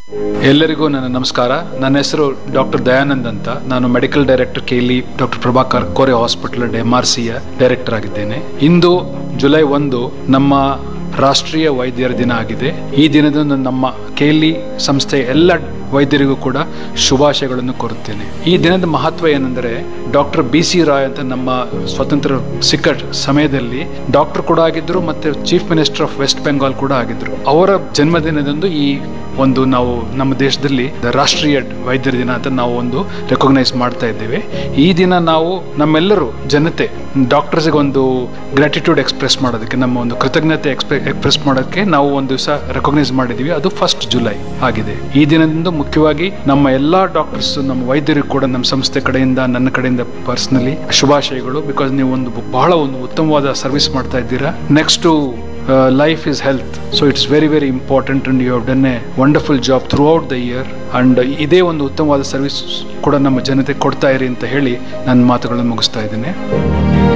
ಎಲ್ಲರಿಗೂ ನನ್ನ ನಮಸ್ಕಾರ ನನ್ನ ಹೆಸರು ಡಾಕ್ಟರ್ ದಯಾನಂದ್ ಅಂತ ನಾನು ಮೆಡಿಕಲ್ ಡೈರೆಕ್ಟರ್ ಕೇಲಿ doctor Prabhakar Kore hospital M R ಸಿಯ ಡೈರೆಕ್ಟರ್ ಆಗಿದ್ದೇನೆ ಇಂದು ಜುಲೈ ಒಂದು ನಮ್ಮ ರಾಷ್ಟ್ರೀಯ ವೈದ್ಯರ ದಿನ ಆಗಿದೆ ಈ ದಿನದಂದು ನಮ್ಮ ಕೇಲಿ ಸಂಸ್ಥೆಯ ಎಲ್ಲ ವೈದ್ಯರಿಗೂ ಕೂಡ ಶುಭಾಶಯಗಳನ್ನು ಕೋರುತ್ತೇನೆ ಈ ದಿನದ ಮಹತ್ವ ಏನೆಂದರೆ ಡಾಕ್ಟರ್ ಬಿ ಸಿ ರಾಯ್ ಅಂತ ನಮ್ಮ ಸ್ವತಂತ್ರ ಸಿಕ್ಕ ಸಮಯದಲ್ಲಿ ಡಾಕ್ಟರ್ ಕೂಡ ಆಗಿದ್ರು ಮತ್ತೆ chief minister of West Bengal ಕೂಡ ಆಗಿದ್ರು ಅವರ ಜನ್ಮದಿನದಂದು ಈ ಒಂದು ನಾವು ನಮ್ಮ ದೇಶದಲ್ಲಿ ರಾಷ್ಟ್ರೀಯ ವೈದ್ಯರ ದಿನ ಅಂತ ನಾವು ಒಂದು ರೆಕಗ್ನೈಸ್ ಮಾಡ್ತಾ ಇದ್ದೇವೆ ಈ ದಿನ ನಾವು ನಮ್ಮೆಲ್ಲರೂ ಜನತೆ ಡಾಕ್ಟರ್ಸ್ಗೆ ಒಂದು ಗ್ರಾಟಿಟ್ಯೂಡ್ ಎಕ್ಸ್ಪ್ರೆಸ್ ಮಾಡೋದಕ್ಕೆ ನಮ್ಮ ಒಂದು ಕೃತಜ್ಞತೆ ಎಕ್ಸ್ಪ್ರೆಸ್ ಮಾಡೋದಕ್ಕೆ ನಾವು ಒಂದು ದಿವಸ ರೆಕಗ್ನೈಸ್ ಮಾಡಿದೀವಿ ಅದು ಫಸ್ಟ್ ಜುಲೈ ಆಗಿದೆ ಈ ದಿನದಿಂದ ಮುಖ್ಯವಾಗಿ ನಮ್ಮ ಎಲ್ಲಾ ಡಾಕ್ಟರ್ಸ್ ನಮ್ಮ ವೈದ್ಯರಿಗೂ ಕೂಡ ನಮ್ಮ ಸಂಸ್ಥೆ ಕಡೆಯಿಂದ ನನ್ನ ಕಡೆಯಿಂದ ಪರ್ಸನಲಿ ಶುಭಾಶಯಗಳು ಬಿಕಾಸ್ ನೀವು ಒಂದು ಬಹಳ ಒಂದು ಉತ್ತಮವಾದ ಸರ್ವಿಸ್ ಮಾಡ್ತಾ ಇದ್ದೀರಾ next life is health so it's very very important and you have done a wonderful job throughout the year and ಇದೇ ಒಂದು ಉತ್ತಮವಾದ ಸರ್ವಿಸ್ ಕೂಡ ನಮ್ಮ ಜನತೆ ಕೊಡ್ತಾ ಇರಿ ಅಂತ ಹೇಳಿ ನನ್ನ ಮಾತುಗಳನ್ನು ಮುಗಿಸ್ತಾ ಇದ್ದೇನೆ